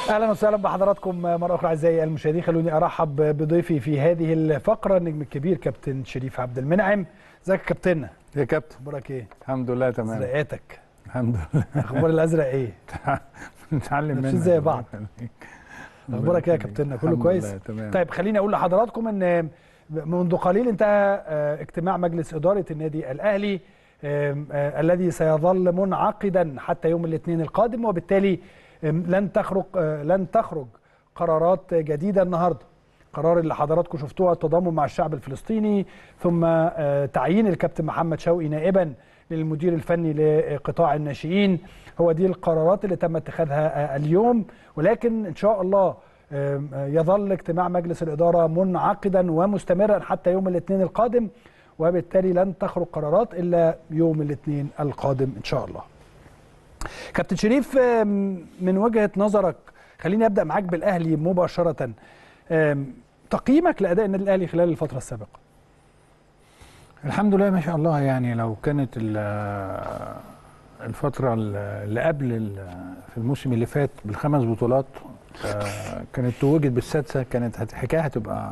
اهلا وسهلا بحضراتكم مره اخرى اعزائي المشاهدين خلوني ارحب بضيفي في هذه الفقره النجم الكبير كابتن شريف عبد المنعم ازيك يا كابتننا يا كابتن اخبارك ايه الحمد لله تمام ازرقاتك الحمد لله اخبار الازرق ايه نتعلم منك نفسين زي بعض. اخبارك ايه يا كابتننا كله الحمد كويس لله، تمام طيب خليني اقول لحضراتكم ان منذ قليل انتهى آه، اجتماع مجلس اداره النادي الاهلي آم، آه، الذي سيظل منعقدا حتى يوم الاثنين القادم وبالتالي آم، لن تخرج آه، لن تخرج قرارات جديده النهارده قرار اللي حضراتكم شفتوها التضامن مع الشعب الفلسطيني ثم آه، تعيين الكابتن محمد شوقي نائبا للمدير الفني لقطاع الناشئين هو دي القرارات اللي تم اتخاذها آه، اليوم ولكن ان شاء الله آم، آه، يظل اجتماع مجلس الاداره منعقدا ومستمرا حتى يوم الاثنين القادم وبالتالي لن تخرج قرارات الا يوم الاثنين القادم ان شاء الله. كابتن شريف آم، من وجهه نظرك خليني ابدا معاك بالاهلي مباشره آم، تقييمك لاداء النادي الاهلي خلال الفتره السابقه. الحمد لله ما شاء الله يعني لو كانت ال- الفترة اللي قبل ال- في الموسم اللي فات بالخمس بطولات آه، كانت توجد بالسادسة كانت هت- الحكاية هتبقى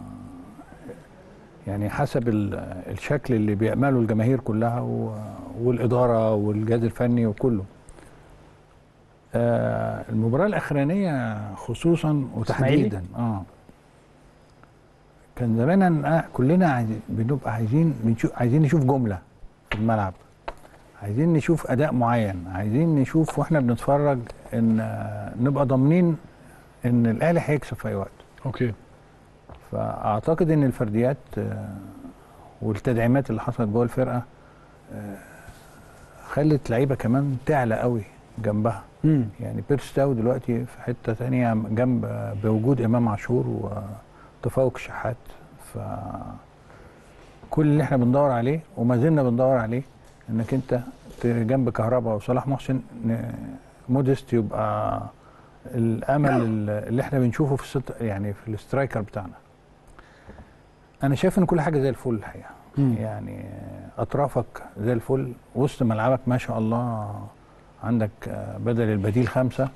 يعني حسب ال- الشكل اللي بيأمله الجماهير كلها و- والإدارة والجهاز الفني وكله آه، المباراة الأخرانية خصوصا وتحديدا اه كان زمان آه، كلنا عايزين بنبقى عايزين بنشوف عايزين نشوف جمله في الملعب عايزين نشوف اداء معين عايزين نشوف واحنا بنتفرج ان آه، نبقى ضامنين ان الاهلي هيكسب في اي وقت اوكي. فاعتقد ان الفرديات آه، والتدعيمات اللي حصلت جوه الفرقه آه، خلت لعيبه كمان تعلى قوي جنبها امم يعني بيرس تاو دلوقتي في حته ثانيه جنب بوجود امام عاشور وتفوق شحات ف كل اللي احنا بندور عليه وما زلنا بندور عليه انك انت ت- جنب كهربا وصلاح محسن ن- موديست يبقى الامل ال- اللي احنا بنشوفه في الست يعني في الاسترايكر بتاعنا انا شايف ان كل حاجه زي الفل الحقيقه يعني اطرافك زي الفل وسط ملعبك ما شاء الله عندك آه، بدل البديل خمسه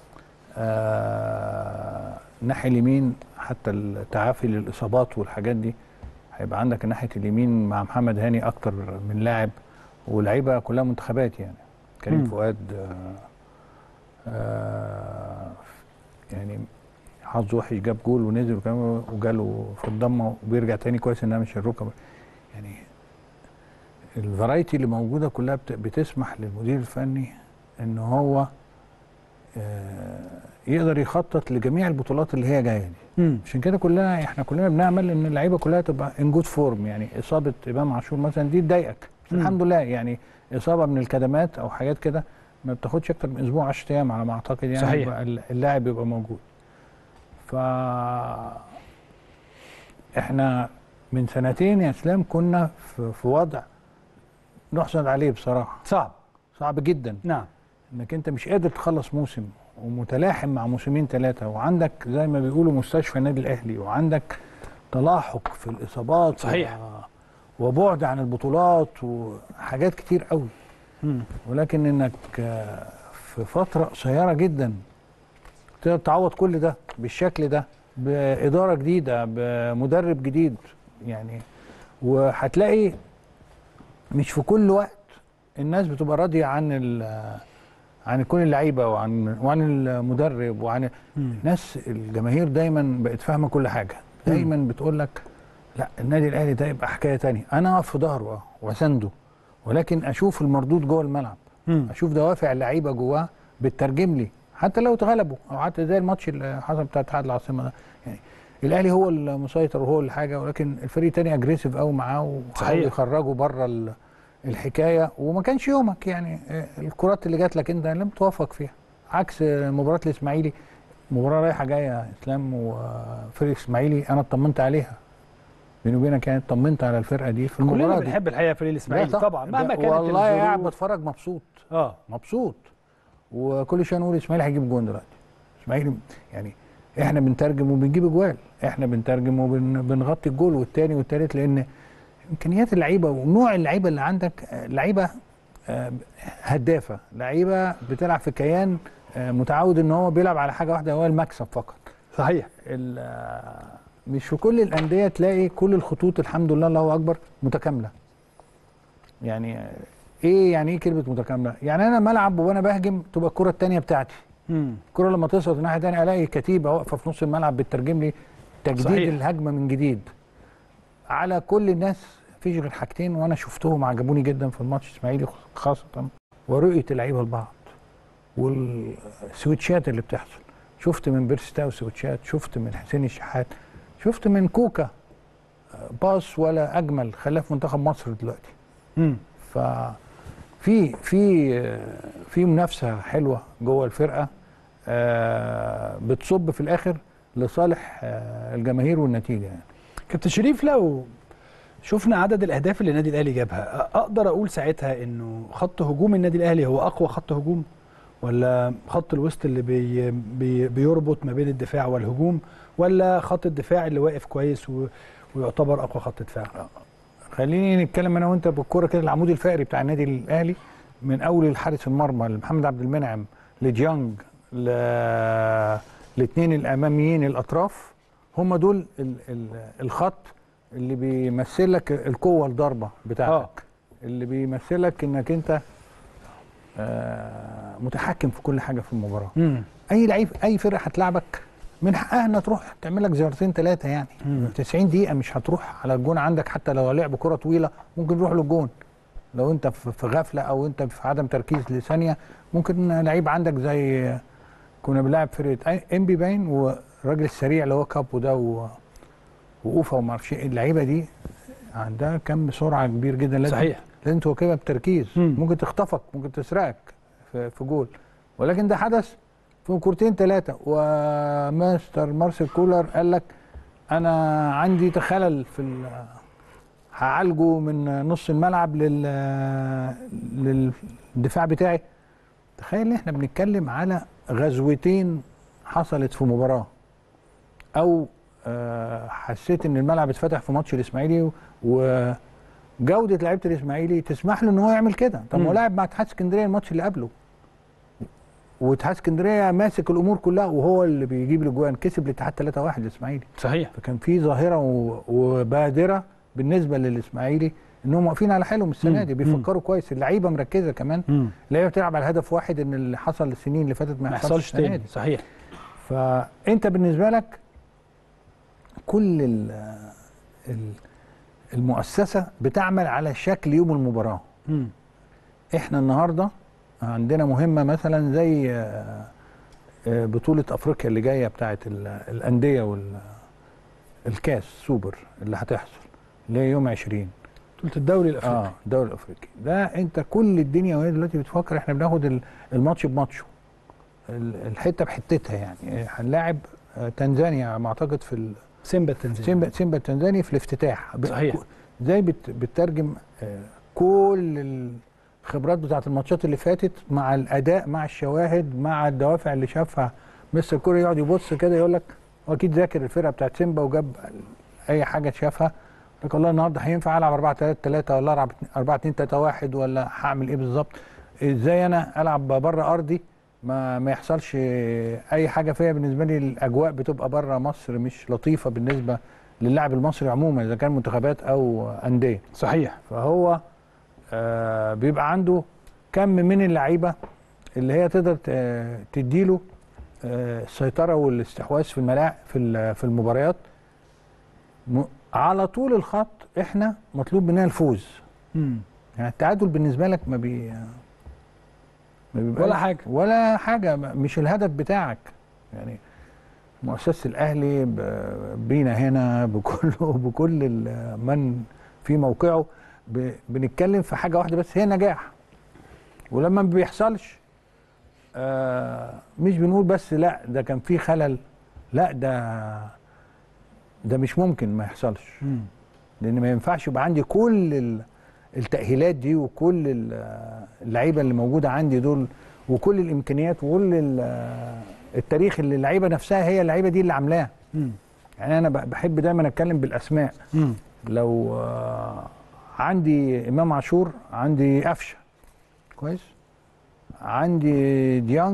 آه، الناحيه اليمين حتى التعافي للاصابات والحاجات دي هيبقى عندك الناحيه اليمين مع محمد هاني اكتر من لاعب ولاعيبه كلها منتخبات يعني كريم مم. فؤاد آه، آه، يعني حظه وحش جاب جول ونزل وكمان وجاله في الضمه وبيرجع تاني كويس انها مش الركبه يعني الفرايتي اللي موجوده كلها بت- بتسمح للمدير الفني ان هو آه، يقدر يخطط لجميع البطولات اللي هي جايه دي امم عشان كده كلها احنا كلنا بنعمل ان اللعيبه كلها تبقى ان جود فورم يعني اصابه امام عاشور مثلا دي تضايقك بس مم. الحمد لله يعني اصابه من الكدمات او حاجات كده ما بتاخدش اكتر من اسبوع 10 ايام على ما اعتقد يعني صحيح. يبقى اللاعب يبقى موجود ف احنا من سنتين يا اسلام كنا في, في وضع نحسد عليه بصراحه صعب صعب جدا نعم انك انت مش قادر تخلص موسم ومتلاحم مع موسمين ثلاثه وعندك زي ما بيقولوا مستشفى النادي الاهلي وعندك تلاحق في الاصابات صحيح. و... وبعد عن البطولات وحاجات كتير قوي امم ولكن انك آه، في فتره قصيره جدا تقدر تعوض كل ده بالشكل ده باداره جديده بمدرب جديد يعني وهتلاقي مش في كل وقت الناس بتبقى راضيه عن ال- عن كل اللعيبه وعن وعن المدرب وعن ناس الجماهير دايما بقت فاهمه كل حاجه دايما بتقول لك لا النادي الاهلي ده يبقى حكايه تانية انا اقف في ظهره اه واسنده ولكن اشوف المردود جوه الملعب امم اشوف دوافع اللعيبه جواه بتترجم لي حتى لو اتغلبوا او حتى زي الماتش اللي حصل بتاع اتحاد العاصمه ده يعني الاهلي هو المسيطر وهو الحاجه ولكن الفريق التاني اجريسيف قوي معاه وحاول صحيح. يخرجوا بره ال- الحكايه وما كانش يومك يعني آه، الكرات اللي جات لك انت لم توفق فيها عكس آه، مباراه الاسماعيلي مباراه رايحه جايه يا اسلام وفريق الاسماعيلي انا اطمنت عليها بيني وبينك يعني اطمنت على الفرقه دي في المباراه كلنا دي بنحب الحقيقه فريق الاسماعيلي لا طبعا مهما ده كانت والله قاعد الظروف. بتفرج مبسوط اه مبسوط وكل شويه نقول اسماعيلي هيجيب جون دلوقتي اسماعيلي يعني احنا بنترجم وبنجيب اجوال احنا بنترجم وبنغطي الجول والتاني والتالت لان امكانيات اللعيبه ونوع اللعيبه اللي عندك آه، لعيبه آه، هدافه لعيبه بتلعب في كيان آه، متعود ان هو بيلعب على حاجه واحده هو المكسب فقط صحيح ال- آه، مش في كل الانديه تلاقي كل الخطوط الحمد لله الله اكبر متكامله يعني آه، ايه يعني ايه كلمه متكامله يعني انا ملعب وانا بهجم تبقى الكره الثانيه بتاعتي مم. الكره لما توصل الناحيه الثانيه الاقي كتيبه واقفه في نص الملعب بتترجم لي تجديد صحيح. صحيح. الهجمه من جديد على كل الناس مفيش غير حاجتين وانا شفتهم عجبوني جدا في الماتش اسماعيلي خاصه ورؤيه اللعيبه لبعض والسويتشات اللي بتحصل شفت من بيرستاو سويتشات شفت من حسين الشحات شفت من كوكا باص ولا اجمل خلاه في منتخب مصر دلوقتي مم. ففي في في منافسه حلوه جوه الفرقه آه، بتصب في الاخر لصالح آه، الجماهير والنتيجه يعني كابتن شريف لو شفنا عدد الاهداف اللي النادي الاهلي جابها أ- اقدر اقول ساعتها انه خط هجوم النادي الاهلي هو اقوى خط هجوم ولا خط الوسط اللي بي بي بيربط ما بين الدفاع والهجوم ولا خط الدفاع اللي واقف كويس و ويعتبر اقوى خط دفاع خليني نتكلم انا وانت بالكوره كده العمود الفقري بتاع النادي الاهلي من اول الحارس المرمى لمحمد عبد المنعم لجيانج ل الاثنين الاماميين الاطراف هم دول ال ال الخط اللي بيمثل لك القوه الضربه بتاعتك آه. اللي بيمثل لك انك انت آه متحكم في كل حاجه في المباراه مم. اي لعيب اي فرقه هتلعبك من حقها انها تروح تعمل لك زيارتين ثلاثه يعني مم. 90 دقيقه مش هتروح على الجون عندك حتى لو لعب كره طويله ممكن يروح للجون لو انت في في غفله او انت في عدم تركيز لثانيه ممكن لعيب عندك زي كنا بنلعب فرقه انبي باين والراجل السريع اللي هو كابو ده و... واوفا وما اعرفش ايه اللعيبه دي عندها كم سرعه كبير جدا لازم صحيح لازم تواكبها بتركيز مم. ممكن تخطفك ممكن تسرقك في, في جول ولكن ده حدث في كورتين ثلاثه وماستر مارسيل كولر قال لك انا عندي تخلل في ال- هعالجه من نص الملعب لل للدفاع بتاعي تخيل ان احنا بنتكلم على غزوتين حصلت في مباراه او آه، حسيت ان الملعب اتفتح في ماتش الاسماعيلي وجوده لعيبه الاسماعيلي تسمح له ان هو يعمل كده طب ما هو مم. لاعب مع اتحاد اسكندريه الماتش اللي قبله واتحاد اسكندريه ماسك الامور كلها وهو اللي بيجيب الاجوان كسب الاتحاد 3-1 الاسماعيلي صحيح فكان في ظاهره و- وبادره بالنسبه للاسماعيلي انهم واقفين على حالهم السنه مم. دي بيفكروا كويس اللعيبه مركزه كمان مم. اللعيبه بتلعب على هدف واحد ان اللي حصل السنين اللي فاتت ما ما يحصلش يحصلش السنه تاني دي صحيح فانت بالنسبه لك كل ال ال المؤسسه بتعمل على شكل يوم المباراه مم. احنا النهارده عندنا مهمه مثلا زي آه، آه، بطوله افريقيا اللي جايه بتاعه ال- الانديه والكاس سوبر اللي هتحصل اللي هي يوم 20 بطوله الدوري الافريقي اه الدوري الافريقي ده انت كل الدنيا وهي دلوقتي بتفكر احنا بناخد ال- الماتش بماتشه ال- الحته بحتتها يعني هنلاعب آه، تنزانيا على ما اعتقد في ال- سيمبا التنزاني سيمبا سيمبا التنزاني في الافتتاح ب- صحيح. كو- ازاي بت بتترجم آه، كل الخبرات بتاعت الماتشات اللي فاتت مع الاداء مع الشواهد مع الدوافع اللي شافها مستر كوري يقعد يبص كده يقول لك هو اكيد ذاكر الفرقه بتاعت سيمبا وجاب اي حاجه شافها لك والله النهارده هينفع العب 4 3 3 ولا العب 4 2 3 1 ولا هعمل ايه بالظبط ازاي انا العب بره ارضي ما ما يحصلش اي حاجه فيها بالنسبه لي الاجواء بتبقى بره مصر مش لطيفه بالنسبه للاعب المصري عموما اذا كان منتخبات او انديه صحيح فهو آه بيبقى عنده كم من اللعيبه اللي هي تقدر ت- تديله آه السيطره والاستحواذ في الملاعب في ال- في المباريات م- على طول الخط احنا مطلوب مننا الفوز مم. يعني التعادل بالنسبه لك ما بي ما بيبقاش ولا حاجة. ولا حاجه مش الهدف بتاعك يعني مؤسسه الاهلي ب- بينا هنا بكل بكل ال- من في موقعه ب- بنتكلم في حاجه واحده بس هي نجاح ولما ما بيحصلش آه مش بنقول بس لا ده كان في خلل لا ده ده مش ممكن ما يحصلش مم. لان ما ينفعش يبقى عندي كل ال- التاهيلات دي وكل ال- اللعيبه اللي موجوده عندي دول وكل الامكانيات وكل ال- التاريخ اللي اللعيبه نفسها هي اللعيبه دي اللي عاملاه مم. يعني انا ب- بحب دايما اتكلم بالاسماء مم. لو آه، عندي امام عاشور عندي قفشه كويس عندي ديانج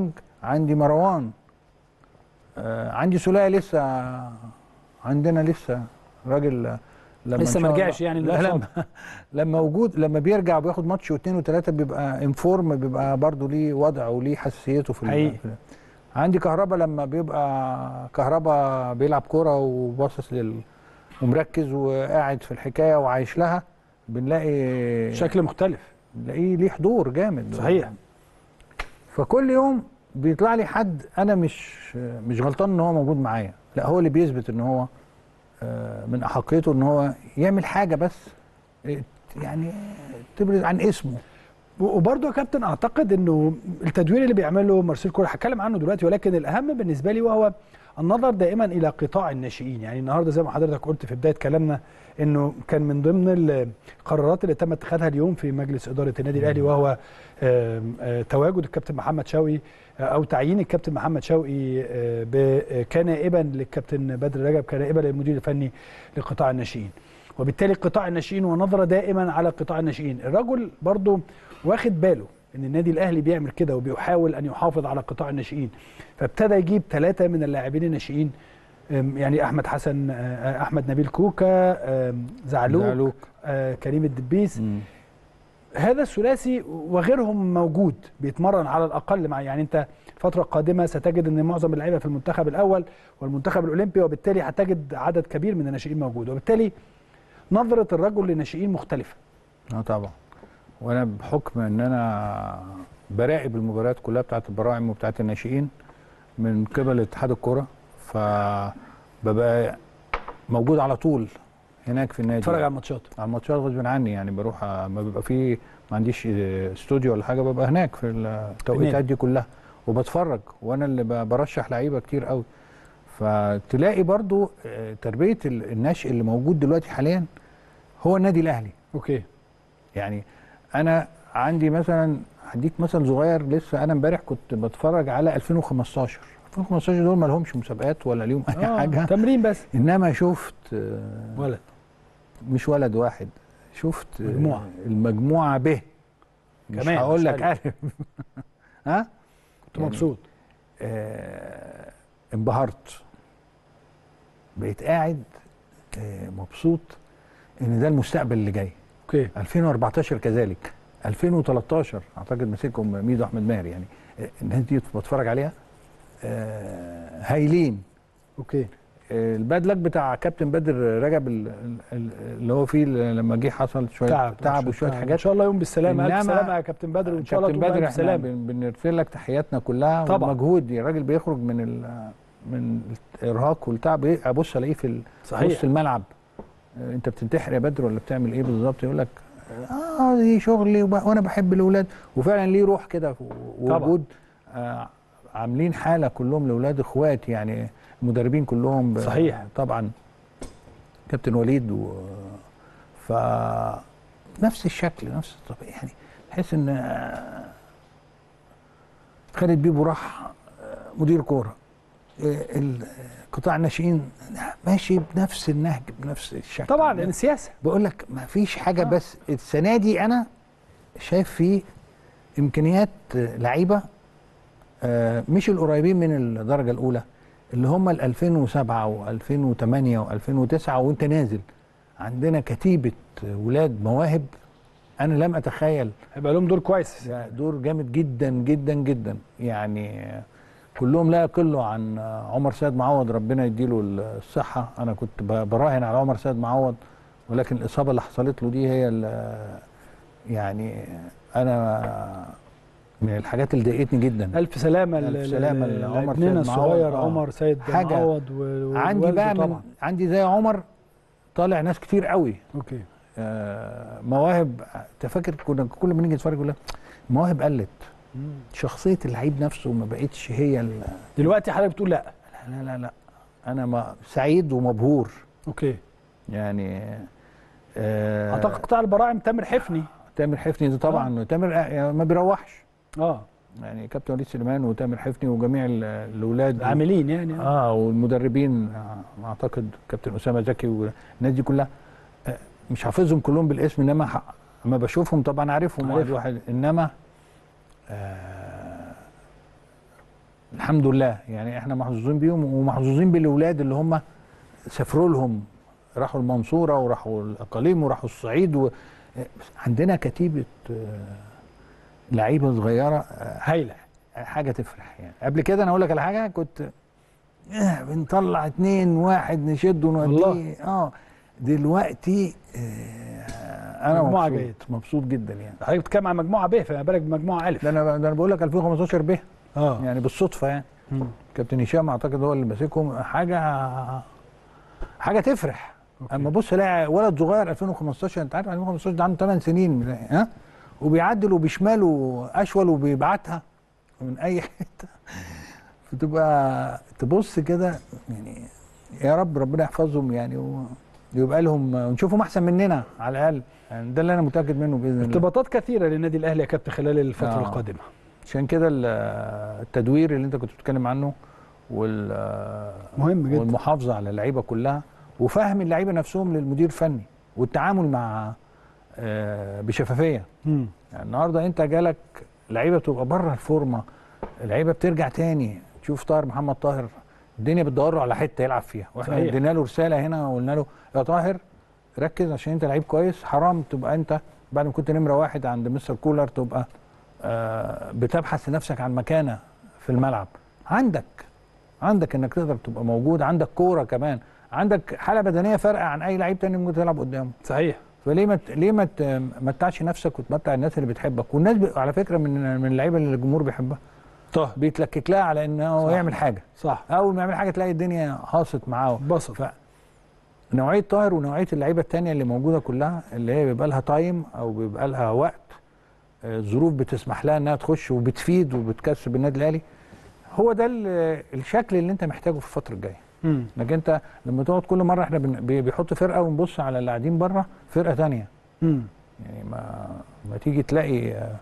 عندي مروان آه عندي سولية لسه عندنا لسه راجل لما لسه إن ما شاء الله- رجعش يعني من لا الإصابة. لما لما وجود لما بيرجع وبياخد ماتش واثنين وثلاثه بيبقى انفورم بيبقى برضه ليه وضعه وليه حساسيته في ال- حقيقي. في ال- عندي كهربا لما بيبقى كهربا بيلعب كوره وباصص لل ومركز وقاعد في الحكايه وعايش لها بنلاقي شكل مختلف بنلاقيه ليه حضور جامد صحيح فكل يوم بيطلع لي حد انا مش مش غلطان ان هو موجود معايا لا هو اللي بيثبت ان هو آه، من احقيته ان هو يعمل حاجه بس آه، يعني تبرز عن اسمه وبرضه يا كابتن اعتقد انه التدوير اللي بيعمله مارسيل كولر هتكلم عنه دلوقتي ولكن الاهم بالنسبه لي وهو النظر دائما الى قطاع الناشئين يعني النهارده زي ما حضرتك قلت في بدايه كلامنا انه كان من ضمن القرارات اللي تم اتخاذها اليوم في مجلس اداره النادي الاهلي وهو آم، آه، تواجد الكابتن محمد شوقي آه، او تعيين الكابتن محمد شوقي آه، ب- كنائبا للكابتن بدر رجب كنائبا للمدير الفني لقطاع الناشئين وبالتالي قطاع الناشئين ونظره دائما على قطاع الناشئين الرجل برضه واخد باله ان النادي الاهلي بيعمل كده وبيحاول ان يحافظ على قطاع الناشئين فابتدى يجيب ثلاثه من اللاعبين الناشئين أم، يعني احمد حسن آه، احمد نبيل كوكا أم، زعلوك, زعلوك. آه، كريم الدبيس مم. هذا الثلاثي وغيرهم موجود بيتمرن على الاقل مع يعني انت الفتره القادمه ستجد ان معظم اللعيبه في المنتخب الاول والمنتخب الاولمبي وبالتالي هتجد عدد كبير من الناشئين موجود وبالتالي نظره الرجل للناشئين مختلفه اه طبعا وانا بحكم ان انا براقب المباريات كلها بتاعت البراعم وبتاعت الناشئين من قبل اتحاد الكوره فببقى موجود على طول هناك في النادي اتفرج على الماتشات على الماتشات غصب عني يعني بروح ما بيبقى في ما عنديش استوديو ولا حاجه ببقى هناك في التوقيتات دي كلها وبتفرج وانا اللي ب- برشح لعيبه كتير قوي فتلاقي برضو آه، تربيه ال- النشء اللي موجود دلوقتي حاليا هو النادي الاهلي اوكي يعني انا عندي مثلا هديك مثل صغير لسه انا امبارح كنت بتفرج على 2015 2015 دول ما لهمش مسابقات ولا ليهم اي آه، حاجه تمرين بس انما شفت آه، ولد مش ولد واحد شفت آه، مجموعة. المجموعه ب مش كمان، هقول مش لك ألف. الف ها كنت مبسوط آه، انبهرت بقيت قاعد آه، مبسوط ان ده المستقبل اللي جاي اوكي 2014 كذلك 2013 اعتقد ماسكهم ميدو احمد ماهر يعني آه، الناس دي بتفرج عليها آه، هايلين اوكي آه، الباد لك بتاع كابتن بدر رجب ال- ال- اللي هو فيه لما جه حصل شويه تعب تعب وشويه ان حاجات شاء الله يوم بالسلامه الف إنما سلامه يا كابتن بدر وان شاء الله كابتن تقوم بدر بألف احنا سلامه بن- بنرسل لك تحياتنا كلها طبعا. ومجهود الراجل بيخرج من ال من الارهاق والتعب إيه، ابص الاقيه في ال- صحيح. وسط الملعب آه، انت بتنتحر يا بدر ولا بتعمل ايه بالظبط يقول لك اه دي شغلي وب- وانا بحب الاولاد وفعلا ليه روح كده ووجود آه عاملين حاله كلهم لاولاد اخوات يعني المدربين كلهم ب- صحيح. طبعا كابتن وليد و ف نفس الشكل نفس الطبيعي يعني تحس ان آه، خالد بيبو راح آه، مدير كوره آه، ال- قطاع الناشئين ماشي بنفس النهج بنفس الشكل طبعا لان السياسه بقول لك ما فيش حاجه بس السنه دي انا شايف في امكانيات آه، لعيبه آه، مش القريبين من الدرجه الاولى اللي هم ال 2007 و2008 و2009 وانت نازل عندنا كتيبه ولاد مواهب انا لم اتخيل هيبقى لهم دور كويس ده دور جامد جدا جدا جدا يعني كلهم لا يقلوا عن عمر سيد معوض ربنا يديله الصحة أنا كنت ب- براهن على عمر سيد معوض ولكن الإصابة اللي حصلت له دي هي ال- يعني أنا من الحاجات اللي ضايقتني جدا الف سلامه ألف ل- سلامة ل- لعمر لابننا سيد معوض. الصغير آه. عمر سيد حاجة معوض و- عندي ووالده بقى من طبعا عندي زي عمر طالع ناس كتير قوي اوكي آه، مواهب انت فاكر كنا كل ما نيجي نتفرج ولا المواهب قلت شخصيه اللعيب نفسه ما بقتش هي ال- دلوقتي حضرتك بتقول لا لا لا لا انا ما سعيد ومبهور اوكي يعني آه اعتقد قطاع البراعم تامر حفني تامر حفني ده طبعا آه. تامر آه، ما بيروحش اه يعني كابتن وليد سليمان وتامر حفني وجميع ال- الاولاد عاملين يعني اه والمدربين آه، اعتقد كابتن اسامه زكي والناس دي كلها آه، مش حافظهم كلهم بالاسم انما ح- اما بشوفهم طبعا عارفهم واحد عارفهم. واحد انما آه الحمد لله يعني احنا محظوظين بيهم ومحظوظين بالاولاد اللي هم سافروا لهم راحوا المنصوره وراحوا الاقاليم وراحوا الصعيد و... عندنا كتيبه آه، لعيبه صغيره آه، هايله حاجه تفرح يعني قبل كده انا اقول لك على حاجه كنت آه بنطلع اتنين واحد نشد ونوديه والله. اه دلوقتي آه انا مجموعة مبسوط جيد. مبسوط جدا يعني حضرتك بتتكلم عن مجموعه ب فما بالك بمجموعه الف ده انا ده انا بقول لك 2015 ب اه يعني بالصدفه يعني مم. كابتن هشام اعتقد هو اللي ماسكهم حاجه حاجه تفرح أوكي. اما بص الاقي ولد صغير 2015 انت عارف 2015 ده عنده 8 سنين ها وبيعدل وبيشماله اشول وبيبعتها من اي حته فتبقى تبص كده يعني يا رب ربنا يحفظهم يعني ويبقى لهم ونشوفهم احسن مننا على الاقل يعني ده اللي انا متاكد منه باذن الله ارتباطات كثيره للنادي الاهلي يا كابتن خلال الفتره آه. القادمه عشان كده ال- التدوير اللي انت كنت بتتكلم عنه وال مهم جدا والمحافظه على اللعيبه كلها وفهم اللعيبه نفسهم للمدير الفني والتعامل مع آه، بشفافيه مم. يعني النهارده انت جالك لعيبه بتبقى بره الفورمه اللعيبه بترجع تاني تشوف طاهر محمد طاهر الدنيا بتدور له على حته يلعب فيها واحنا صحيح. ادينا له رساله هنا وقلنا له يا طاهر ركز عشان انت لعيب كويس حرام تبقى انت بعد ما كنت نمره واحد عند مستر كولر تبقى آه بتبحث لنفسك عن مكانه في الملعب عندك عندك انك تقدر تبقى موجود عندك كوره كمان عندك حاله بدنيه فارقه عن اي لعيب تاني ممكن تلعب قدامه صحيح فليه ما ت- ليه ما ت- ما تمتعش نفسك وتمتع الناس اللي بتحبك والناس ب... على فكره من من اللعيبه اللي الجمهور بيحبها طه بيتلكك لها على انه صح. يعمل حاجه صح اول ما يعمل حاجه تلاقي الدنيا هاصت معاه بسط نوعيه طاهر ونوعيه اللعيبه التانية اللي موجوده كلها اللي هي بيبقى لها تايم او بيبقى لها وقت آه، الظروف بتسمح لها انها تخش وبتفيد وبتكسب النادي الاهلي هو ده ال- الشكل اللي انت محتاجه في الفتره الجايه مم. انك انت لما تقعد كل مره احنا بن- بي- بيحط فرقه ونبص على اللي قاعدين بره فرقه تانية مم. يعني ما ما تيجي تلاقي آه،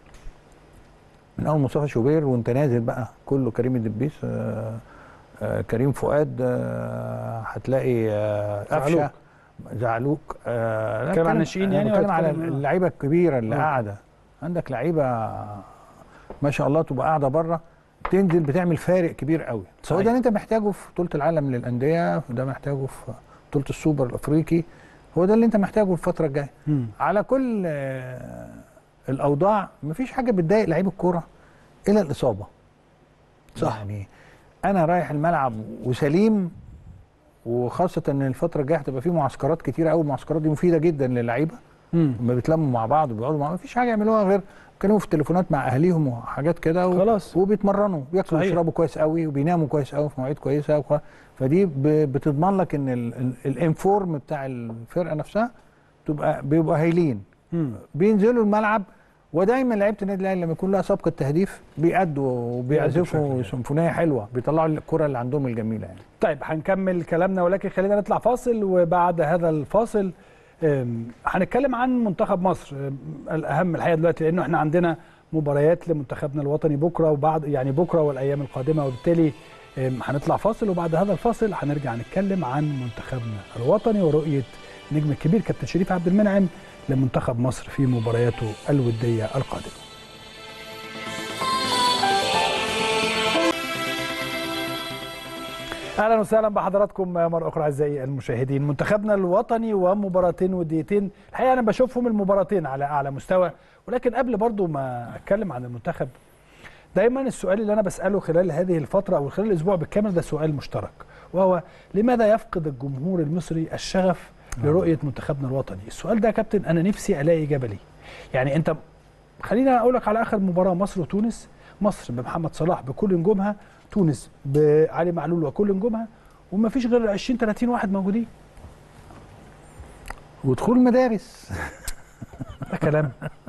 من اول مصطفى شوبير وانت نازل بقى كله كريم الدبيس آه، آه، كريم فؤاد آه، هتلاقي آه، زعلوك. قفشه زعلوك آه، لا، بتتكلم عن بتكلم- الناشئين أنا يعني ولا بتكلم على بتتكلم- اللعيبه الكبيره اللي آه. قاعده عندك لعيبه ما شاء الله تبقى قاعده بره تنزل بتعمل فارق كبير قوي هو صحيح. ده اللي انت محتاجه في بطوله العالم للانديه وده محتاجه في بطوله السوبر الافريقي هو ده اللي انت محتاجه في الفتره الجايه مم. على كل آه، الاوضاع مفيش حاجه بتضايق لعيب الكوره الا الاصابه صح. يعني انا رايح الملعب وسليم وخاصه ان الفتره الجايه هتبقى في معسكرات كتيره قوي المعسكرات دي مفيده جدا للعيبه مم. لما بيتلموا مع بعض وبيقعدوا مع مفيش حاجه يعملوها غير يتكلموا في التليفونات مع اهاليهم وحاجات كده و... خلاص. وبيتمرنوا بياكلوا صحيح. ويشربوا كويس قوي وبيناموا كويس قوي في مواعيد كويسه وخ... فدي ب... بتضمن لك ان ال... ال... الانفورم بتاع الفرقه نفسها تبقى بيبقوا هايلين مم. بينزلوا الملعب ودايما لعيبه النادي الاهلي لما يكون لها سابقه تهديف بيأدوا بيأدوا بشكل وبيعزفوا يعني. سيمفونيه حلوه بيطلعوا الكره اللي عندهم الجميله يعني طيب هنكمل كلامنا ولكن خلينا نطلع فاصل وبعد هذا الفاصل أم، هنتكلم عن منتخب مصر أم، الاهم الحقيقه دلوقتي لانه احنا عندنا مباريات لمنتخبنا الوطني بكره وبعد يعني بكره والايام القادمه وبالتالي أم، هنطلع فاصل وبعد هذا الفاصل هنرجع نتكلم عن منتخبنا الوطني ورؤيه نجم الكبير كابتن شريف عبد المنعم لمنتخب مصر في مبارياته الوديه القادمه اهلا وسهلا بحضراتكم مره اخرى اعزائي المشاهدين منتخبنا الوطني ومباراتين وديتين الحقيقه انا بشوفهم المباراتين على اعلى مستوى ولكن قبل برضو ما اتكلم عن المنتخب دايما السؤال اللي انا بساله خلال هذه الفتره او خلال الاسبوع بالكامل ده سؤال مشترك وهو لماذا يفقد الجمهور المصري الشغف لرؤيه منتخبنا الوطني السؤال ده يا كابتن انا نفسي الاقي اجابه ليه يعني انت خلينا اقول لك على اخر مباراه مصر وتونس مصر بمحمد صلاح بكل نجومها تونس بعلي معلول وكل نجومها وما فيش غير 20 30 واحد موجودين ودخول مدارس ده كلام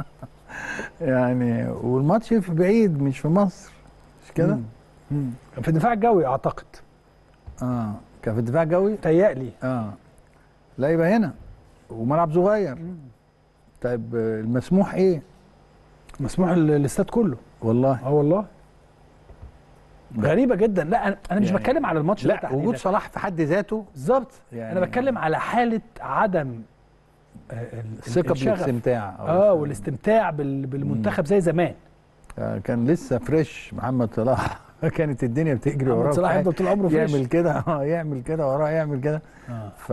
يعني والماتش في بعيد مش في مصر مش كده؟ مم. مم. في الدفاع الجوي اعتقد اه كان في الدفاع الجوي تهيألي اه لا يبقى هنا وملعب صغير طيب آه، المسموح ايه؟ مسموح ال- الاستاد كله والله اه والله لا. غريبه جدا لا انا أنا مش يعني- بتكلم على الماتش ده لا تحديداً. وجود صلاح في حد ذاته بالظبط يعني انا بتكلم على حاله عدم آه، ال- الثقه الشغف. بالاستمتاع أو اه والاستمتاع بال- بالمنتخب زي زمان آه، كان لسه فريش محمد صلاح كانت الدنيا بتجري محمد وراه صلاح في يفضل طول عمره فيش يعمل كده اه يعمل كده وراه يعمل كده آه. ف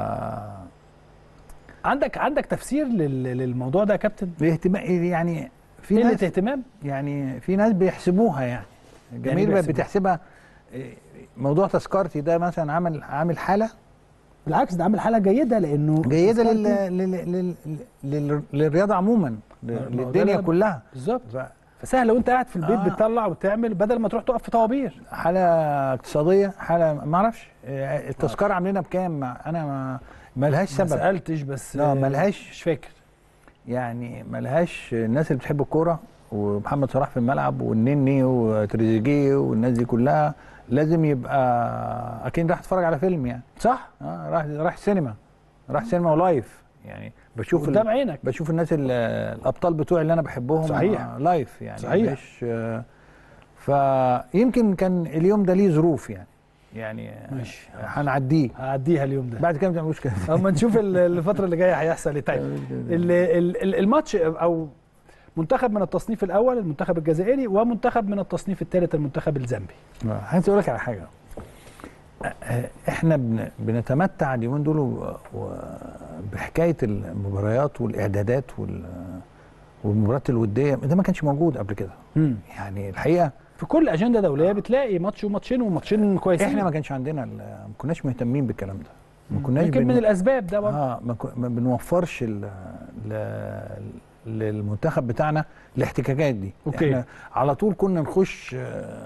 عندك عندك تفسير لل- للموضوع ده يا كابتن الاهتمام يعني في قله ناس اهتمام يعني في ناس بيحسبوها يعني الجماهير بقت بيحسبوها؟ بتحسبها إيه، موضوع تذكرتي ده مثلا عمل عامل حاله بالعكس ده عامل حاله جيده لانه جيده لل... تذكرتي- لل... لل... لل... للرياضه عموما ل- ما هو ده للدنيا اللي- كلها بالظبط ف- فسهل لو انت قاعد في البيت آه. بتطلع وتعمل بدل ما تروح تقف في طوابير حاله اقتصاديه حاله ما اعرفش إيه، التذكره عاملينها بكام ما- انا ما ما لهاش ما سبب سالتش بس لا، آه، ملهاش. مش فاكر يعني ما لهاش الناس اللي بتحب الكوره ومحمد صلاح في الملعب والنني وتريزيجيه والناس دي كلها لازم يبقى اكيد راح اتفرج على فيلم يعني صح اه راح راح سينما راح سينما ولايف يعني بشوف ال- قدام عينك بشوف الناس ال- الابطال بتوعي اللي انا بحبهم صحيح. آه، لايف يعني صحيح. مش آه، فيمكن كان اليوم ده ليه ظروف يعني يعني آه، ماشي. هنعديه هعديها اليوم ده بعد كده ما تعملوش كده اما نشوف ال- الفتره اللي جايه هيحصل ايه طيب ال- ال- ال- الماتش او منتخب من التصنيف الاول المنتخب الجزائري ومنتخب من التصنيف الثالث المنتخب الزامبي آه، عايز اقول لك على حاجه آه، احنا بن- بنتمتع اليومين دول و- و- بحكايه المباريات والاعدادات وال- والمباريات الوديه ده ما كانش موجود قبل كده يعني الحقيقه في كل اجنده دوليه بتلاقي ماتش وماتشين وماتشين كويسين احنا ما كانش عندنا ال- ما كناش مهتمين بالكلام ده ما كناش يمكن بن- من الاسباب ده برضه اه ما, كن- ما بنوفرش ال- ل- للمنتخب بتاعنا الاحتكاكات دي أوكي. احنا على طول كنا نخش آه،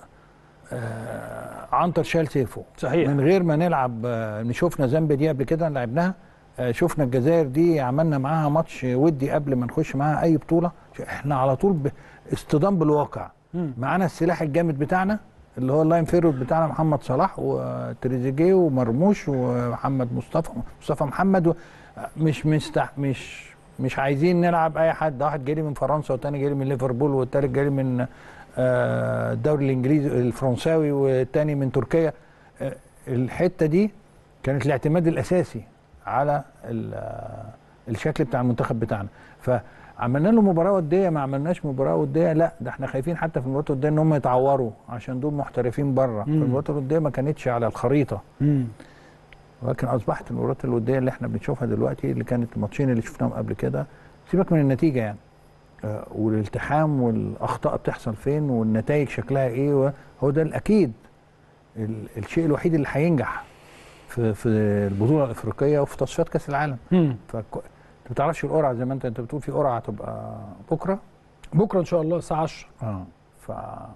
آه، عنتر شال سيفه صحيح من غير ما نلعب آه، شفنا زامبيا دي قبل كده لعبناها آه، شفنا الجزائر دي عملنا معاها ماتش ودي قبل ما نخش معاها اي بطوله احنا على طول ب- اصطدام بالواقع مم. معانا السلاح الجامد بتاعنا اللي هو اللاين فيرود بتاعنا محمد صلاح وتريزيجيه ومرموش ومحمد مصطفى مصطفى محمد و... مش مستح مش مش عايزين نلعب اي حد واحد جاي لي من فرنسا والتاني جاي لي من ليفربول والتالت جاي لي من آه، الدوري الانجليزي الفرنساوي والتاني من تركيا آه، الحته دي كانت الاعتماد الاساسي على ال- آه، الشكل بتاع المنتخب بتاعنا فعملنا له مباراه وديه ما عملناش مباراه وديه لا ده احنا خايفين حتى في المباراه الوديه ان هم يتعوروا عشان دول محترفين بره مم. فالمباراه الوديه ما كانتش على الخريطه مم. ولكن اصبحت المباريات الوديه اللي احنا بنشوفها دلوقتي اللي كانت الماتشين اللي شفناهم قبل كده سيبك من النتيجه يعني آه، والالتحام والاخطاء بتحصل فين والنتائج شكلها ايه هو ده الاكيد ال- الشيء الوحيد اللي هينجح في في البطوله الافريقيه وفي تصفيات كاس العالم مم. فك... انت ما بتعرفش القرعه زي ما انت انت بتقول في قرعه هتبقى بكره بكره ان شاء الله الساعه 10 اه ف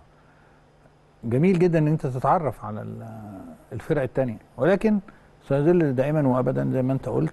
جميل جدا ان انت تتعرف على ال- الفرق التانية ولكن سيظل دائما وابدا زي ما انت قلت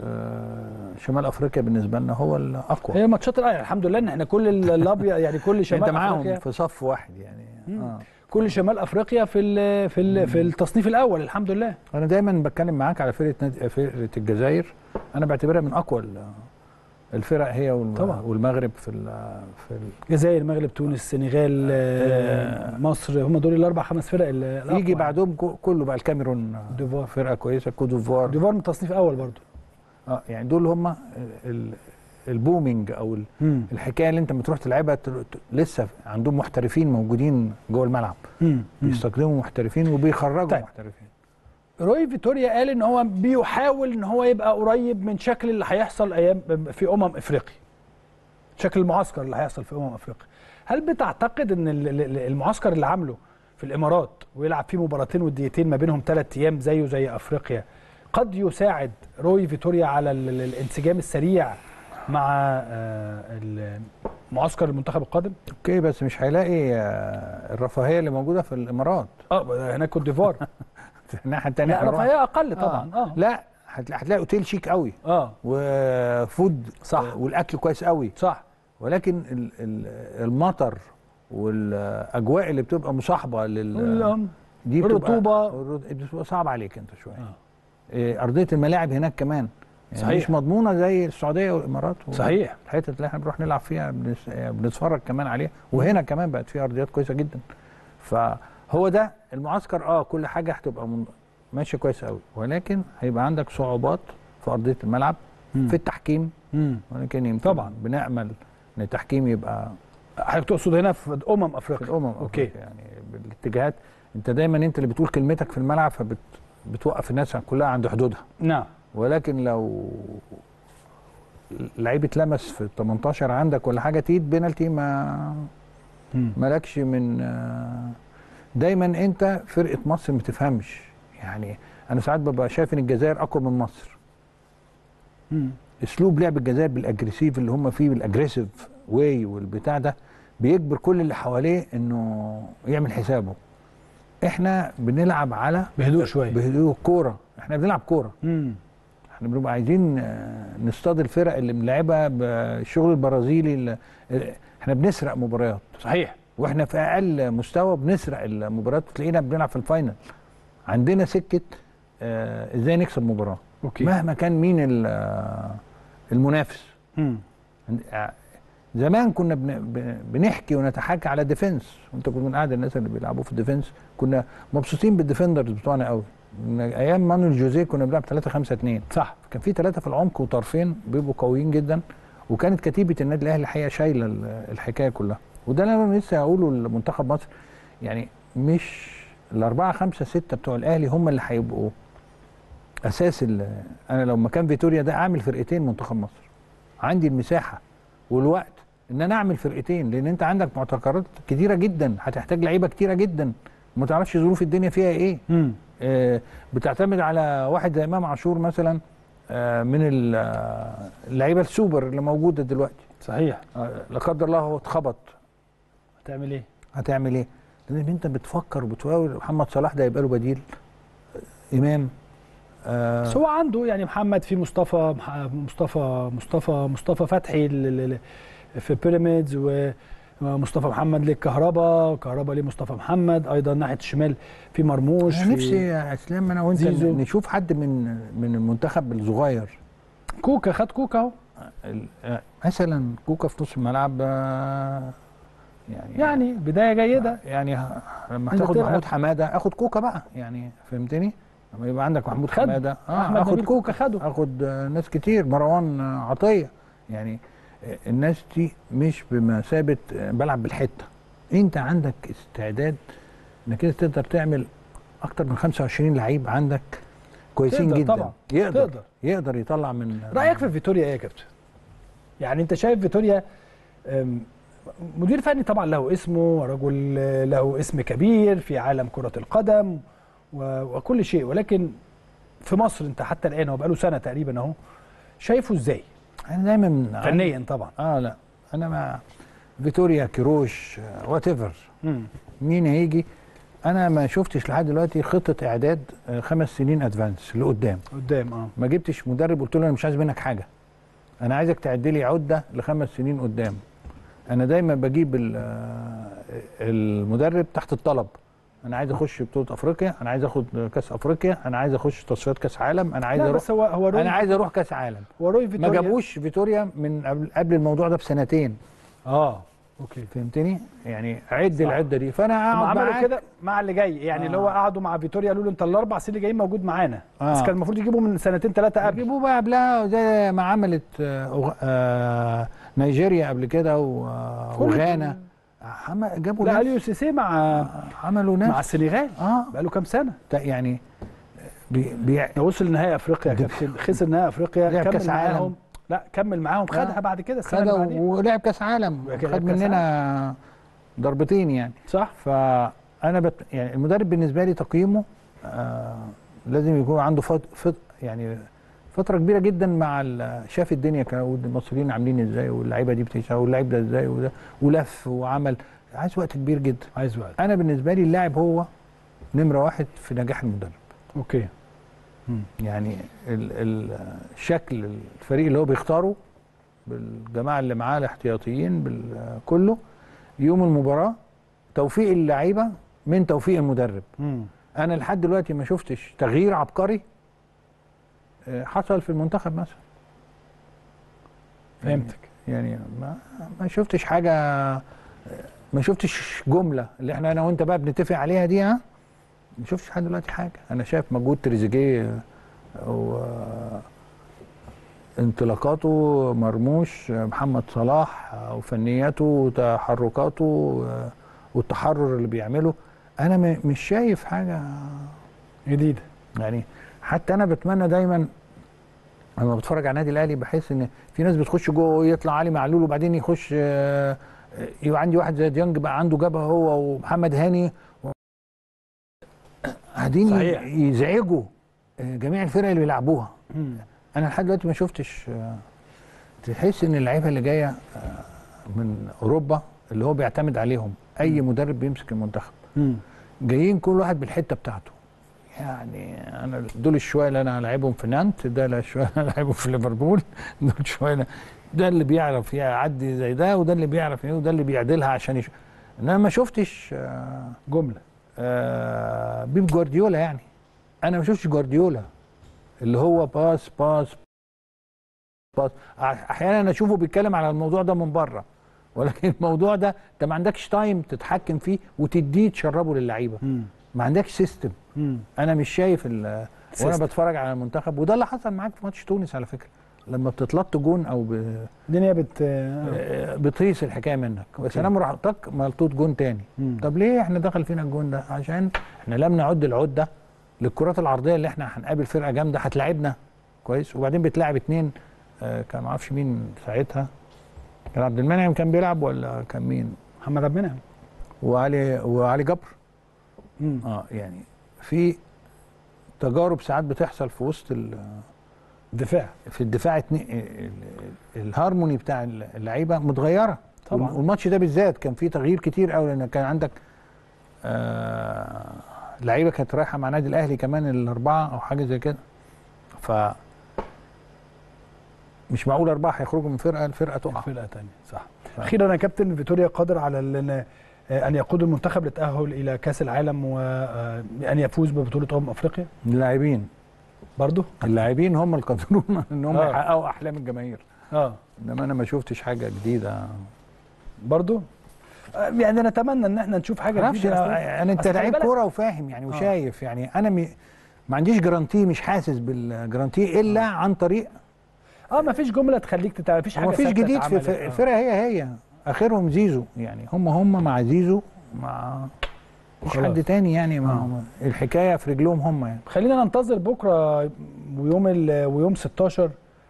آه، شمال افريقيا بالنسبه لنا هو الاقوى هي ماتشات الأهلي الحمد لله ان احنا كل ال- الابيض يعني كل شمال انت معاهم افريقيا في صف واحد يعني مم. آه. كل شمال افريقيا في ال في ال في التصنيف الاول الحمد لله انا دايما بتكلم معاك على فرقه نادي فرقه الجزائر انا بعتبرها من اقوى ال- الفرق هي والم- طبعا. والمغرب في ال- في ال- الجزائر المغرب تونس السنغال آه، مصر هم دول الاربع خمس فرق ال- الأقوى يجي بعدهم كو- كله بقى الكاميرون آه، ديفوار. فرقه كويسه كوت ديفوار ديفوار من تصنيف اول برضو اه يعني دول هم ال- البومينج او ال- مم. الحكايه اللي انت بتروح تلعبها ت- ت- لسه عندهم محترفين موجودين جوه الملعب مم. مم. بيستخدموا محترفين وبيخرجوا طيب. محترفين روي فيتوريا قال ان هو بيحاول ان هو يبقى قريب من شكل اللي هيحصل ايام في امم افريقيا شكل المعسكر اللي هيحصل في امم افريقيا هل بتعتقد ان ال- ال- المعسكر اللي عامله في الامارات ويلعب فيه مباراتين وديتين ما بينهم ثلاث ايام زيه زي افريقيا قد يساعد روي فيتوريا على ال- ال- الانسجام السريع مع آه، ال- معسكر المنتخب القادم اوكي بس مش هيلاقي آه، الرفاهيه اللي موجوده في الامارات اه هناك كوت ديفوار في الناحيه الثانيه لا رفاهيه اقل طبعا اه لا هتلا- هتلاقي اوتيل شيك قوي اه وفود صح. آه، والاكل كويس قوي صح ولكن ال- ال- المطر والاجواء اللي بتبقى مصاحبه لل وال- دي بتبقى- الرطوبة. الرط- بتبقى صعب عليك انت شويه آه. إيه، ارضيه الملاعب هناك كمان يعني صحيح. مش مضمونه زي السعوديه والامارات و- صحيح. الحتت اللي احنا بنروح نلعب فيها بنس- بنتفرج كمان عليها وهنا كمان بقت فيها ارضيات كويسه جدا فهو ده المعسكر اه كل حاجه هتبقى من- ماشيه كويس قوي ولكن هيبقى عندك صعوبات في ارضيه الملعب مم. في التحكيم مم. ولكن يمكن طبعا. بنامل ان التحكيم يبقى حضرتك تقصد هنا في امم في افريقيا الامم اوكي أفريقيا يعني بالاتجاهات انت دايما انت اللي بتقول كلمتك في الملعب فبتوقف الناس كلها عند حدودها نعم ولكن لو لعيب اتلمس في ال 18 عندك ولا حاجه تيد بينالتي ما مالكش من آه، دايما انت فرقه مصر ما تفهمش يعني انا ساعات ببقى شايف ان الجزائر اقوى من مصر مم. اسلوب لعب الجزائر بالاجريسيف اللي هم فيه بالاجريسيف واي والبتاع ده بيجبر كل اللي حواليه انه يعمل حسابه احنا بنلعب على بهدوء شويه بهدوء كوره احنا بنلعب كوره مم. احنا بنبقى عايزين آه، نصطاد الفرق اللي بنلعبها بالشغل البرازيلي اللي احنا بنسرق مباريات صحيح واحنا في اقل مستوى بنسرق المباريات تلاقينا بنلعب في الفاينل عندنا سكه آه ازاي نكسب مباراه اوكي مهما كان مين ال- آه، المنافس مم. آه، زمان كنا بن- بن- بنحكي ونتحاكى على ديفنس وانت كنت من قاعد الناس اللي بيلعبوا في الديفنس كنا مبسوطين بالديفندرز بتوعنا قوي من ايام مانويل جوزيه كنا بنلعب 3 5 2 صح كان في ثلاثه في العمق وطرفين بيبقوا قويين جدا وكانت كتيبه النادي الاهلي الحقيقه شايله ال- الحكايه كلها وده اللي انا لسه هقوله لمنتخب مصر يعني مش الاربعه خمسه سته بتوع الاهلي هم اللي هيبقوا اساس ال- انا لو مكان فيتوريا ده اعمل فرقتين منتخب مصر عندي المساحه والوقت ان انا اعمل فرقتين لان انت عندك معتقلات كتيره جدا هتحتاج لعيبه كتيره جدا ما تعرفش ظروف الدنيا فيها ايه مم. آه، بتعتمد على واحد زي امام عاشور مثلا آه، من ال- آه، اللعيبه السوبر اللي موجوده دلوقتي صحيح آه، لا قدر الله هو اتخبط هتعمل ايه هتعمل ايه؟ لان انت بتفكر وبتواول محمد صلاح ده يبقى له بديل آه، امام آه، بس هو عنده يعني محمد في مصطفى مح- مصطفى مصطفى مصطفى فتحي ل- ل- ل- في بيراميدز ومصطفى محمد للكهرباء وكهرباء لمصطفى محمد ايضا ناحيه الشمال في مرموش انا في نفسي يا اسلام انا وانت زيزو. نشوف حد من من المنتخب الصغير كوكا خد كوكا اهو ال- آه، مثلا كوكا في نص الملعب آه، يعني يعني بدايه جيده يعني ه- لما أنت هتاخد تلعب. محمود حماده اخد كوكا بقى يعني فهمتني؟ لما يبقى عندك محمود خد. حماده أحمد اه اخد نبيل كوكا كوكا خده. اخد آه، ناس كتير مروان آه، عطيه يعني آه، الناس دي مش بمثابه آه، بلعب بالحته انت عندك استعداد انك انت تقدر تعمل اكتر من 25 لعيب عندك كويسين تقدر جدا طبعا. يقدر تقدر. يقدر يطلع من رايك في فيتوريا ايه يا كابتن يعني انت شايف فيتوريا أم، مدير فني طبعا له اسمه رجل له اسم كبير في عالم كرة القدم و- وكل شيء ولكن في مصر انت حتى الان هو بقاله سنة تقريبا اهو شايفه ازاي انا دايما فنيا طبعا اه لا انا مع فيتوريا كيروش وات ايفر مم. مين هيجي انا ما شفتش لحد دلوقتي خطه اعداد آه، خمس سنين ادفانس لقدام قدام اه ما جبتش مدرب قلت له انا مش عايز منك حاجه انا عايزك تعد لي عده لخمس سنين قدام انا دايما بجيب ال- آه، المدرب تحت الطلب انا عايز اخش بطوله افريقيا انا عايز اخد كاس افريقيا انا عايز اخش تصفيات كاس عالم انا عايز لا اروح بس هو هو روي انا عايز اروح كاس عالم هو روي ما فيتوريا جابوش فيتوريا من قبل, قبل الموضوع ده بسنتين اه اوكي فهمتني يعني عد صح. العده دي فانا هم اقعد عملوا معاك كده مع اللي جاي يعني آه. اللي هو قعدوا مع فيتوريا قالوا له انت الاربع سنين اللي جايين موجود معانا بس آه. كان المفروض يجيبوا من سنتين ثلاثه قبل جيبوه بقى قبلها زي ما عملت آه، أوغ- آه، نيجيريا قبل كده و- آه، كل- وغانا عم- جابوا لا ناس اليو سيسي مع عملوا ناس مع السنغال اه بقاله كام سنه تا- يعني بي بي ده وصل لنهائي افريقيا يا ده- كابتن خسر نهائي افريقيا لعب كمل كأس عالم. معاهم لا كمل معاهم خدها آه. بعد كده السنه اللي خد بعديها ولعب كاس عالم لعب خد كأس مننا ضربتين يعني صح فانا بت يعني المدرب بالنسبه لي تقييمه آه لازم يكون عنده فت فت يعني فتره كبيره جدا مع ال- شاف الدنيا كانوا المصريين عاملين ازاي واللعيبه دي بتشتغل واللعيب ده ازاي وده ولف وعمل عايز وقت كبير جدا عايز وقت انا بالنسبه لي اللاعب هو نمره واحد في نجاح المدرب اوكي يعني ال ال شكل الفريق اللي هو بيختاره بالجماعه اللي معاه الاحتياطيين بالكله يوم المباراه توفيق اللعيبه من توفيق المدرب مم. انا لحد دلوقتي ما شفتش تغيير عبقري آه، حصل في المنتخب مثلا فهمتك يعني ما ما شفتش حاجه آه، ما شفتش جمله اللي احنا انا وانت بقى بنتفق عليها دي ها ما شفتش لحد دلوقتي حاجه انا شايف مجهود تريزيجيه آه، و آه، انطلاقاته مرموش آه، محمد صلاح آه، وفنياته وتحركاته آه، والتحرر اللي بيعمله انا م- مش شايف حاجه جديده يعني حتى انا بتمنى دايما لما بتفرج على النادي الاهلي بحس ان في ناس بتخش جوه ويطلع علي معلول وبعدين يخش آه، آه، يبقى عندي واحد زي ديانج بقى عنده جبهه هو ومحمد هاني و- قاعدين صحيح. يزعجوا آه، جميع الفرق اللي بيلعبوها انا لحد دلوقتي ما شفتش آه، تحس ان اللعيبه اللي جايه آه، من اوروبا اللي هو بيعتمد عليهم اي مدرب بيمسك المنتخب مم. جايين كل واحد بالحته بتاعته يعني انا دول الشويه اللي انا هلاعبهم في نانت ده لا شويه انا هلاعبهم في ليفربول دول شويه ده اللي بيعرف يعدي زي ده وده اللي بيعرف ايه وده اللي بيعدلها عشان يش... انا ما شفتش آه جمله آه بيب جوارديولا يعني انا ما شفتش جوارديولا اللي هو باس باس باس احيانا اشوفه بيتكلم على الموضوع ده من بره ولكن الموضوع ده انت ما عندكش تايم تتحكم فيه وتديه تشربه للعيبه مم. ما عندكش سيستم مم. انا مش شايف ال- وانا سيستم. بتفرج على المنتخب وده اللي حصل معاك في ماتش تونس على فكره لما بتتلط جون او ب... الدنيا بت آه. بتقيس الحكايه منك بس انا راح طق ملطوط جون تاني مم. طب ليه احنا دخل فينا الجون ده عشان احنا لم نعد العده للكرات العرضيه اللي احنا هنقابل فرقه جامده هتلاعبنا كويس وبعدين بتلاعب اتنين آه كان ما اعرفش مين ساعتها كان عبد المنعم كان بيلعب ولا كان مين محمد عبد المنعم وعلي وعلي جبر مم. اه يعني في تجارب ساعات بتحصل في وسط ال- دفاع في الدفاع اتنين ال- ال- الهارموني بتاع اللعيبه متغيره طبعاً. والماتش ده بالذات كان فيه تغيير كتير قوي لان كان عندك آه لعيبه كانت رايحه مع نادي الاهلي كمان الاربعه او حاجه زي كده ف مش معقول اربعه هيخرجوا من فرقه الفرقه تقع فرقه ثانيه صح اخيرا يا كابتن فيتوريا قادر على ال- ان يقود المنتخب للتاهل الى كاس العالم وان يفوز ببطوله امم افريقيا اللاعبين برضه اللاعبين هم القادرون ان هم آه. يحققوا احلام الجماهير اه انما انا ما شفتش حاجه جديده برضه آه، يعني نتمنى ان احنا نشوف حاجه معرفش جديده أصلاً. يعني انت أصل خلي لعيب بالك- كوره وفاهم يعني وشايف يعني انا م... ما عنديش جرانتي مش حاسس بالجرانتي الا عن طريق اه ما فيش جمله تخليك تتع... مفيش حاجه ما فيش ثابتة جديد في اتعملت. في- آه. الفرقه هي هي اخرهم زيزو يعني هم هم مع زيزو مع مش خلاص. حد تاني يعني ما آه. هم الحكايه في رجلهم هم يعني خلينا ننتظر بكره ويوم ال... ويوم 16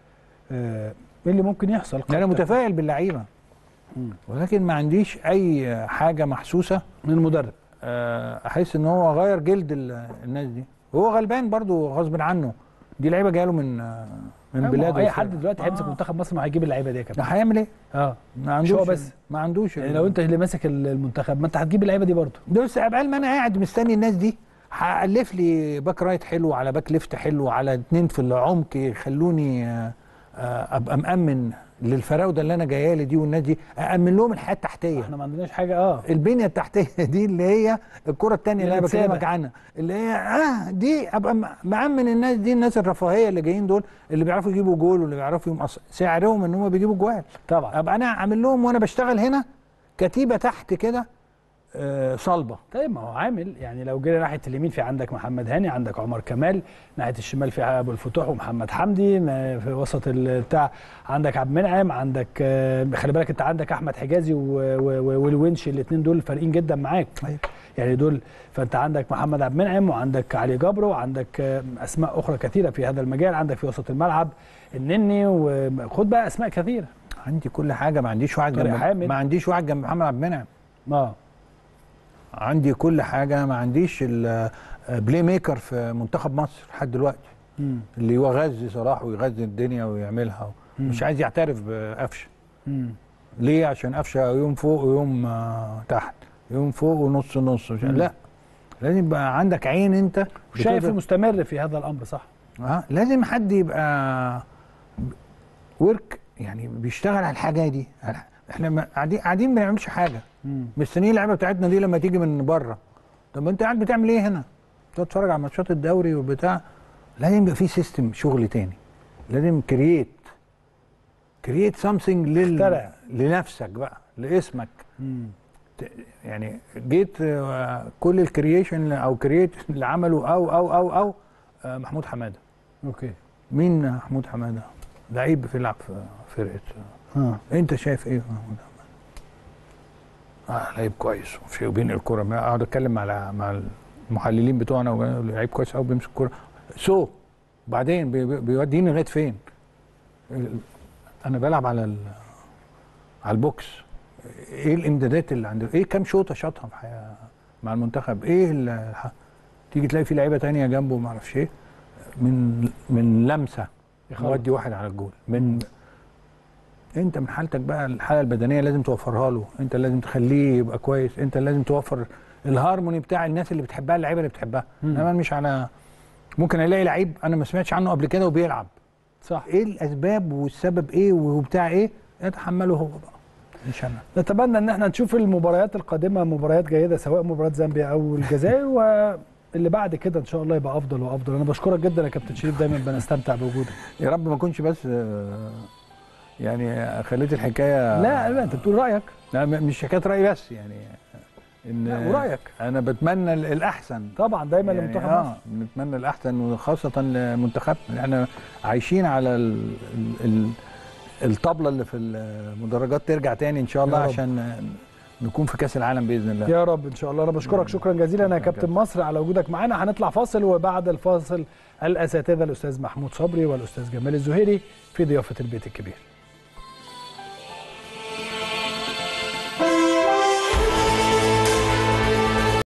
آه، ايه اللي ممكن يحصل انا قد- متفائل باللعيبه مم. ولكن ما عنديش اي حاجه محسوسه من المدرب آه، احس ان هو غير جلد ال- الناس دي هو غلبان برضو غصب عنه دي لعيبه جايه له من آه، من ما هو بلاده اي وفرق. حد دلوقتي هيمسك آه. منتخب مصر ما هيجيب اللعيبه دي يا ده كابتن هيعمل ايه؟ اه ما عندوش هو بس. ما عندوش يعني لو انت اللي ماسك ال- المنتخب ما انت هتجيب اللعيبه دي برضه ده بس عبال ما انا قاعد مستني الناس دي هالف لي باك رايت حلو على باك ليفت حلو على اتنين في العمق يخلوني آه، آه، ابقى مامن للفراوده اللي انا جايه لي دي والناس دي امن لهم الحياه التحتيه احنا ما عندناش حاجه اه البنيه التحتيه دي اللي هي الكره الثانيه اللي انا اللي بكلمك بتسابق. عنها اللي هي اه دي ابقى م- مامن الناس دي الناس الرفاهيه اللي جايين دول اللي بيعرفوا يجيبوا جول واللي بيعرفوا يمقص سعرهم ان هم بيجيبوا جوال طبعا ابقى انا عامل لهم وانا بشتغل هنا كتيبه تحت كده آه صلبه طيب ما هو عامل يعني لو جينا ناحيه اليمين في عندك محمد هاني عندك عمر كمال ناحيه الشمال في ابو الفتوح ومحمد حمدي ما في وسط ال- بتاع عندك عبد المنعم عندك آه، خلي بالك انت عندك احمد حجازي و- و- و- والونش الاثنين دول فارقين جدا معاك أيوة. يعني دول فانت عندك محمد عبد المنعم وعندك علي جبر وعندك آه، اسماء اخرى كثيره في هذا المجال عندك في وسط الملعب النني وخد بقى اسماء كثيره عندي كل حاجه ما عنديش واحد طارق جنب حامد. ما عنديش واحد جنب محمد عبد المنعم اه عندي كل حاجه ما عنديش البلاي ميكر في منتخب مصر لحد دلوقتي مم. اللي يغذي صلاح ويغذي الدنيا ويعملها مم. مش عايز يعترف بقفشه مم. ليه عشان قفشه يوم فوق ويوم آه، تحت يوم فوق ونص نص مش مم. لا لازم يبقى عندك عين انت شايف بتقدر- مستمر في هذا الامر صح اه لازم حد يبقى ورك يعني بيشتغل على الحاجه دي على- احنا ما- قاعدين قاعدين ما بنعملش حاجه مم. مستنيين اللعبه بتاعتنا دي لما تيجي من بره طب انت قاعد بتعمل ايه هنا تتفرج على ماتشات الدوري وبتاع لازم يبقى في سيستم شغل تاني لازم كرييت كرييت سامثينج لل... اخترع. لنفسك بقى لاسمك مم. ت- يعني جيت آه، كل الكرييشن او كرييت اللي عمله او او او او آه، محمود حماده اوكي مين محمود حماده لعيب بيلعب في فرقه اه انت شايف ايه في محمود حماده اه لعيب كويس وفي وبينقل الكوره ما اقعد اتكلم مع مع المحللين بتوعنا وأقول لعيب كويس قوي بيمسك الكوره سو بعدين بي- بي- بيوديني لغايه فين ال- انا بلعب على ال- على البوكس ايه الامدادات اللي عنده ايه كام شوطه شاطها في حياة مع المنتخب ايه ال- تيجي تلاقي في لعيبه تانية جنبه ما اعرفش ايه من من لمسه يخلص. يودي واحد على الجول من انت من حالتك بقى الحاله البدنيه لازم توفرها له انت لازم تخليه يبقى كويس انت لازم توفر الهارموني بتاع الناس اللي بتحبها اللعيبه اللي بتحبها مم. انما مش على ممكن الاقي لعيب انا ما سمعتش عنه قبل كده وبيلعب صح ايه الاسباب والسبب ايه وبتاع ايه يتحمله هو بقى مش انا نتمنى ان احنا نشوف المباريات القادمه مباريات جيده سواء مباراه زامبيا او الجزائر واللي بعد كده ان شاء الله يبقى افضل وافضل انا بشكرك جدا يا كابتن شريف دايما بنستمتع بوجودك يا رب ما اكونش بس آه، يعني خليت الحكايه لا لا انت بتقول رايك لا م- مش حكايه راي بس يعني ان لا، ورايك. انا بتمنى ال- الاحسن طبعا دايما يعني لمنتخب اه مصر بنتمنى الاحسن وخاصه لمنتخبنا احنا عايشين على ال ال ال الطبله اللي في المدرجات ترجع تاني ان شاء الله يا رب. عشان نكون في كاس العالم باذن الله يا رب ان شاء الله انا بشكرك شكرا جزيلا يا شكراً كابتن جداً. مصر على وجودك معانا هنطلع فاصل وبعد الفاصل الاساتذه الاستاذ محمود صبري والاستاذ جمال الزهيري في ضيافه البيت الكبير